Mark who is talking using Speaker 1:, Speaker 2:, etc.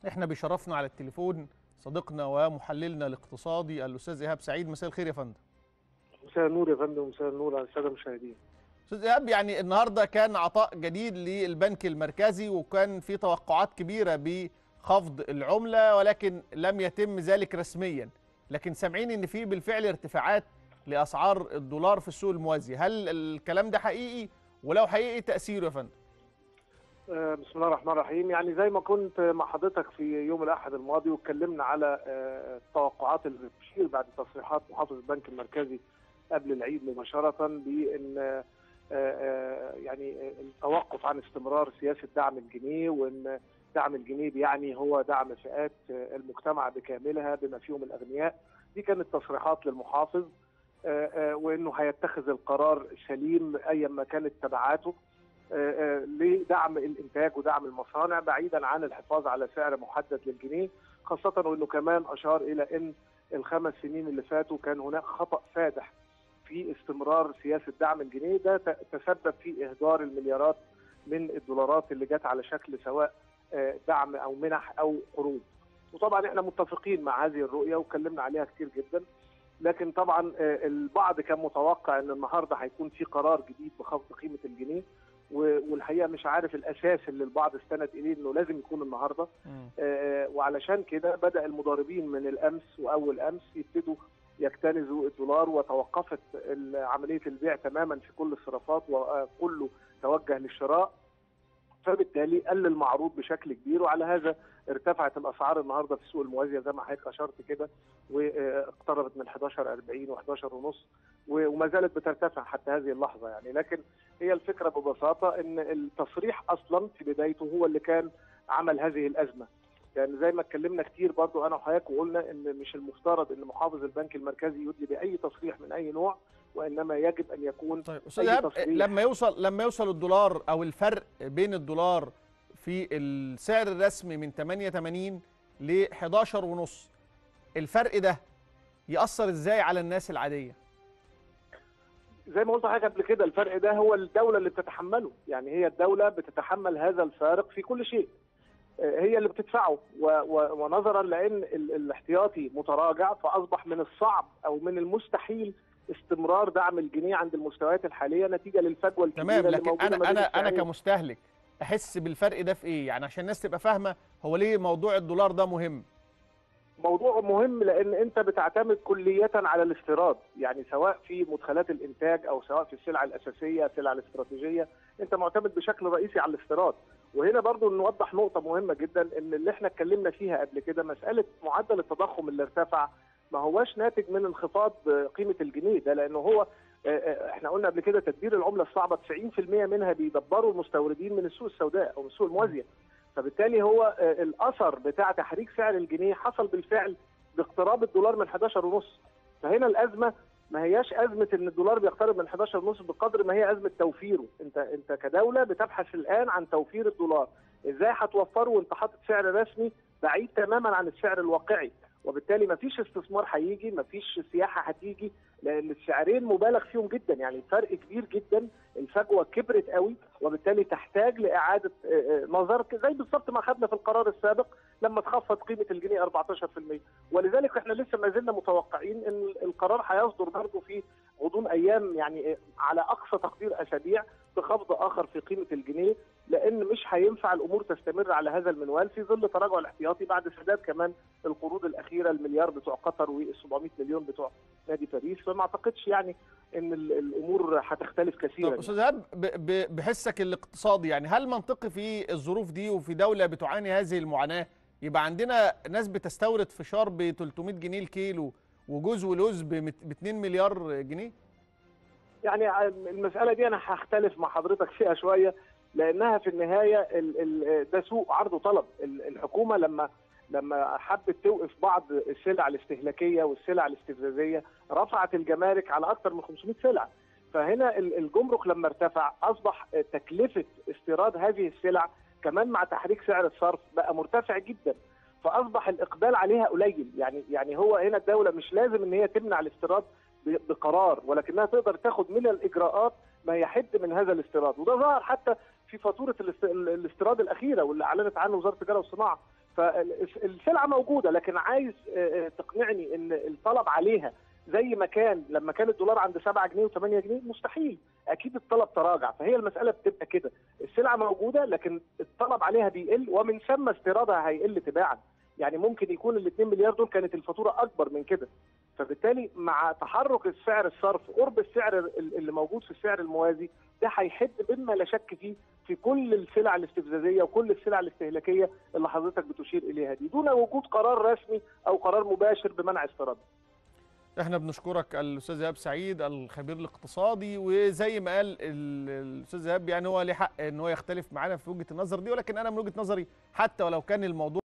Speaker 1: احنا بيشرفنا على التليفون صديقنا ومحللنا الاقتصادي الاستاذ ايهاب سعيد مساء الخير يا فندم
Speaker 2: مساء النور يا فندم مساء النور على الساده المشاهدين
Speaker 1: استاذ ايهاب يعني النهارده كان عطاء جديد للبنك المركزي وكان في توقعات كبيره بخفض العمله ولكن لم يتم ذلك رسميا لكن سامعين ان في بالفعل ارتفاعات لاسعار الدولار في السوق الموازي هل الكلام ده حقيقي ولو حقيقي تاثيره يا فندم
Speaker 2: آه، بسم الله الرحمن الرحيم يعني زي ما كنت مع حضرتك في يوم الاحد الماضي واتكلمنا على آه، التوقعات اللي بتشير بعد تصريحات محافظ البنك المركزي قبل العيد مباشره بان آه، آه، يعني التوقف عن استمرار سياسه دعم الجنيه وان دعم الجنيه بيعني هو دعم فئات آه، المجتمع بكاملها بما فيهم الاغنياء دي كانت تصريحات للمحافظ آه، آه، وانه هيتخذ القرار سليم ايا ما كانت تبعاته آه، آه، لدعم الانتاج ودعم المصانع بعيدا عن الحفاظ على سعر محدد للجنيه خاصه وانه كمان اشار الى ان الخمس سنين اللي فاتوا كان هناك خطا فادح في استمرار سياسه دعم الجنيه ده ت- تسبب في اهدار المليارات من الدولارات اللي جت على شكل سواء آه، دعم او منح او قروض وطبعا احنا متفقين مع هذه الرؤيه واتكلمنا عليها كتير جدا لكن طبعا آه، البعض كان متوقع ان النهارده هيكون في قرار جديد بخفض قيمه الجنيه و- والحقيقه مش عارف الاساس اللي البعض استند اليه انه لازم يكون النهارده آه، وعلشان كده بدا المضاربين من الامس واول امس يبتدوا يكتنزوا الدولار وتوقفت ال- عمليه البيع تماما في كل الصرافات وكله توجه للشراء فبالتالي قل المعروض بشكل كبير وعلى هذا ارتفعت الاسعار النهارده في السوق الموازيه زي ما حضرتك اشرت كده واقتربت من 11.40 و11 ونص وما زالت بترتفع حتى هذه اللحظه يعني لكن هي الفكره ببساطه ان التصريح اصلا في بدايته هو اللي كان عمل هذه الازمه يعني زي ما اتكلمنا كتير برضو انا وحضرتك وقلنا ان مش المفترض ان محافظ البنك المركزي يدلي باي تصريح من اي نوع وانما يجب ان يكون
Speaker 1: طيب استاذ
Speaker 2: أي
Speaker 1: ايهاب
Speaker 2: تصريح.
Speaker 1: لما يوصل لما يوصل الدولار او الفرق بين الدولار في السعر الرسمي من 88 ل 11 ونص الفرق ده يأثر ازاي على الناس العادية
Speaker 2: زي ما قلت لحضرتك قبل كده الفرق ده هو الدوله اللي بتتحمله يعني هي الدوله بتتحمل هذا الفارق في كل شيء آه، هي اللي بتدفعه و و ونظرا لان ال الاحتياطي متراجع فاصبح من الصعب او من المستحيل استمرار دعم الجنيه عند المستويات الحاليه نتيجه للفجوه الكبيره
Speaker 1: تمام
Speaker 2: اللي
Speaker 1: لكن
Speaker 2: موجودة
Speaker 1: انا
Speaker 2: ما بين
Speaker 1: انا انا
Speaker 2: السعرين.
Speaker 1: كمستهلك احس بالفرق ده في ايه يعني عشان الناس تبقى فاهمة هو ليه موضوع الدولار ده مهم
Speaker 2: موضوع مهم لان انت بتعتمد كلية على الاستيراد يعني سواء في مدخلات الانتاج او سواء في السلع الاساسية السلع الاستراتيجية انت معتمد بشكل رئيسي على الاستيراد وهنا برضو نوضح نقطة مهمة جدا ان اللي احنا اتكلمنا فيها قبل كده مسألة معدل التضخم اللي ارتفع ما هواش ناتج من انخفاض قيمة الجنيه ده لانه هو آه، آه، احنا قلنا قبل كده تدبير العملة الصعبة 90% منها بيدبروا المستوردين من السوق السوداء او من السوق الموازية فبالتالي هو آه، الاثر بتاع تحريك سعر الجنيه حصل بالفعل باقتراب الدولار من 11 ونص فهنا الازمه ما هياش ازمه ان الدولار بيقترب من 11 ونص بقدر ما هي ازمه توفيره انت انت كدوله بتبحث الان عن توفير الدولار ازاي هتوفره وانت حاطط سعر رسمي بعيد تماما عن السعر الواقعي وبالتالي ما فيش استثمار هيجي ما فيش سياحه هتيجي لان السعرين مبالغ فيهم جدا يعني فرق كبير جدا الفجوه كبرت قوي وبالتالي تحتاج لاعاده آه، آه، نظر زي بالظبط ما خدنا في القرار السابق لما تخفض قيمه الجنيه 14% ولذلك احنا لسه ما زلنا متوقعين ان القرار هيصدر برضه في غضون ايام يعني على اقصى تقدير اسابيع بخفض اخر في قيمه الجنيه لان مش هينفع الامور تستمر على هذا المنوال في ظل تراجع الاحتياطي بعد سداد كمان القروض الاخيره المليار بتوع قطر وال700 مليون بتوع نادي باريس فما اعتقدش يعني ان ال- الامور هتختلف كثيرا
Speaker 1: طب استاذ ايهاب ب- ب- بحسك الاقتصادي يعني هل منطقي في الظروف دي وفي دولة بتعاني هذه المعاناة يبقى عندنا ناس بتستورد فشار ب 300 جنيه الكيلو وجوز ولوز ب 2 مليار جنيه
Speaker 2: يعني المسألة دي أنا هختلف مع حضرتك فيها شوية لأنها في النهاية ال ال ده سوق عرض وطلب ال- الحكومة لما لما حبت توقف بعض السلع الاستهلاكية والسلع الاستفزازية رفعت الجمارك على أكثر من 500 سلعة فهنا ال- الجمرك لما ارتفع أصبح تكلفة استيراد هذه السلع كمان مع تحريك سعر الصرف بقى مرتفع جدا فأصبح الإقبال عليها قليل يعني يعني هو هنا الدولة مش لازم إن هي تمنع الاستيراد ب- بقرار ولكنها تقدر تاخد من الاجراءات ما يحد من هذا الاستيراد وده ظهر حتى في فاتوره الاست- الاستيراد الاخيره واللي اعلنت عنه وزاره التجاره والصناعه فالسلعه موجوده لكن عايز تقنعني ان الطلب عليها زي ما كان لما كان الدولار عند 7 جنيه و8 جنيه مستحيل اكيد الطلب تراجع فهي المساله بتبقى كده السلعه موجوده لكن الطلب عليها بيقل ومن ثم استيرادها هيقل تباعا يعني ممكن يكون ال 2 مليار دول كانت الفاتوره اكبر من كده فبالتالي مع تحرك السعر الصرف قرب السعر اللي موجود في السعر الموازي ده هيحد مما لا شك فيه في كل السلع الاستفزازيه وكل السلع الاستهلاكيه اللي حضرتك بتشير اليها دي دون وجود قرار رسمي او قرار مباشر بمنع استيرادها.
Speaker 1: احنا بنشكرك الاستاذ ايهاب سعيد الخبير الاقتصادي وزي ما قال الاستاذ ايهاب يعني هو ليه حق ان هو يختلف معانا في وجهه النظر دي ولكن انا من وجهه نظري حتى ولو كان الموضوع